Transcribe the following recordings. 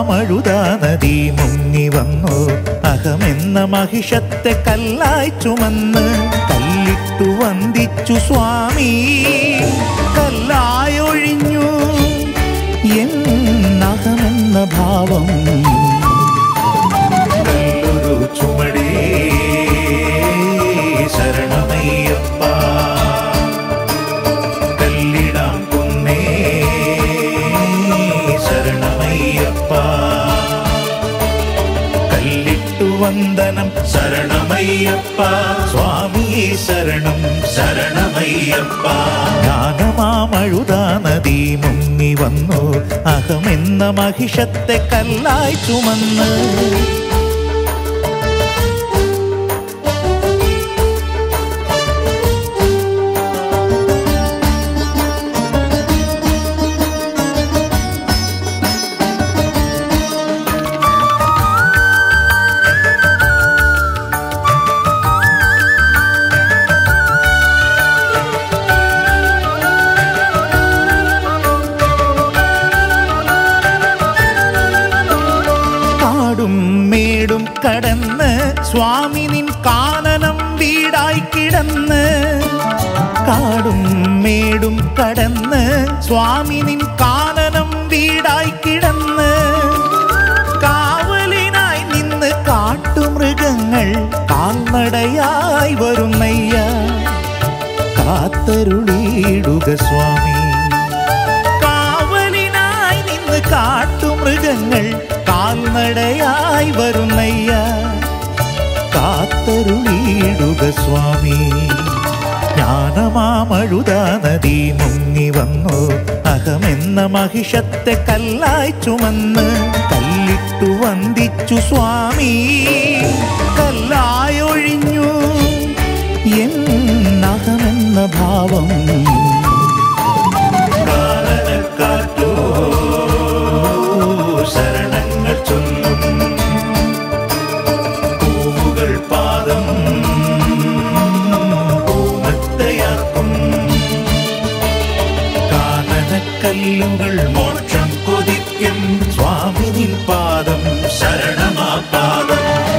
ജ്ഞാനമാമഴുതാ നദി മുങ്ങി വന്നു അഹമെന്ന മഹിഷത്തെ കല്ലായി ചുമന്ന് കല്ലിട്ടു വന്ദിച്ചു സ്വാമി കല്ലായൊഴിഞ്ഞു എന്നഹമെന്ന ഭാവം നല്ലൊരു ചുമടേ ശരണമയ്യപ്പ കല്ലിടാം കുന്നേ ശരണമയ്യപ്പ കല്ലിട്ടു വന്ദനം ശരണമയ്യപ്പ സ്വാമിയെ ശരണം ശരണമയ്യപ്പ ജ്ഞാനമാമഴുതാ നദി മുങ്ങി വന്നു അഹമെന്ന മഹിഷത്തെ കല്ലായി ചുമന്ന് കാടും മേടും കടന്ന് സ്വാമി നിൻ കാനനം വീടായി കിടന്ന് കാടും മേടും കടന്ന് സ്വാമി നിൻ കാനനം വീടായി കിടന്ന് കാവലിനായി നിന്ന് കാട്ടുമൃഗങ്ങൾ കാൽനടയായി വരുന്നയ്യ കാത്തരുളിയിടുക സ്വാമി കാവലിനായി നിന്ന് കാട്ടുമൃഗങ്ങൾ കാൽനടയായി വരുന്നയ്യ കാത്തരുളിയിടുക സ്വാമി ജ്ഞാനമാമഴുതാ നദി മുങ്ങി വന്നു അഹമെന്ന മഹിഷത്തെ കല്ലായി ചുമന്ന് കല്ലിട്ടു വന്ദിച്ചു സ്വാമി കല്ലായൊഴിഞ്ഞു എന്നഹമെന്ന ഭാവം കാലനക്കാറ്റോ ശരണങ്ങൾ ചൊല്ലും പൂവുകൾ പാദം പൂമത്തയാക്കും കാനനക്കല്ലുകൾ മോക്ഷം കൊതിക്കും സ്വാമിനിൻ പാദം ശരണമാ പാദം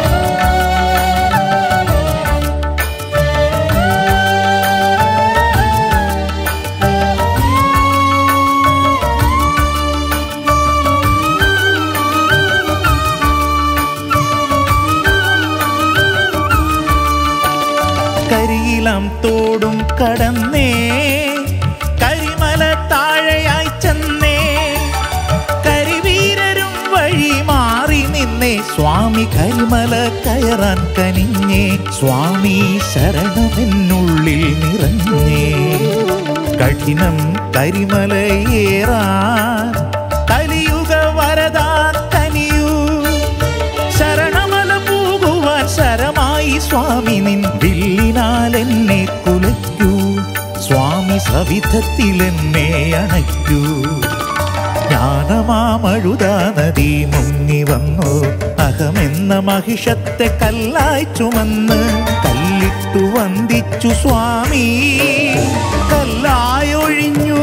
കരിയിലം തോടും കടന്നേ കരിമല താഴെയായി ചെന്നേ കരിവീരരും വഴി മാറി നിന്നേ സ്വാമി കരിമല കയറാൻ കനിഞ്ഞേ സ്വാമി ശരണമെന്നുള്ളിൽ നിറഞ്ഞേ കഠിനം കരിമലയേറാൻ കലിയുഗ വരദാ കനിയൂ ശരണമല പോകുവാൻ ശരമായി സ്വാമി നിൻ വില്ലിനാൽ എന്നെ കുലയ്ക്കൂ സ്വാമി സവിധത്തിൽ എന്നെ അണയ്ക്കൂ ജ്ഞാനമാമഴുതാ നദി മുങ്ങി വന്നു അഹമെന്ന മഹിഷത്തെ കല്ലായി ചുമന്ന് കല്ലിട്ടു വന്ദിച്ചു സ്വാമി കല്ലായൊഴിഞ്ഞു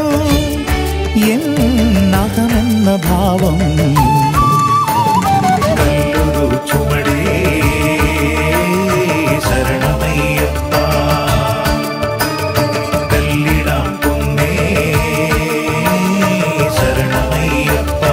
എന്നഹമെന്ന ഭാവം നല്ലൊരു ചുമടേ ശരണമയ്യപ്പ കല്ലിടാം കുന്നേ ശരണമയ്യപ്പ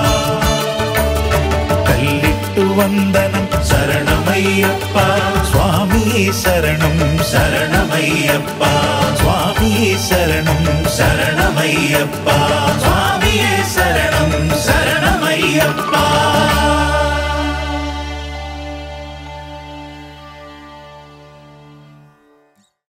കല്ലിട്ടു വന്ദനം ശരണമയ്യപ്പ സ്വാമിയെ ശരണം ശരണമയ്യപ്പ സ്വാമിയെ ശരണം ശരണമയ്യപ്പ സ്വാമിയെ ശരണം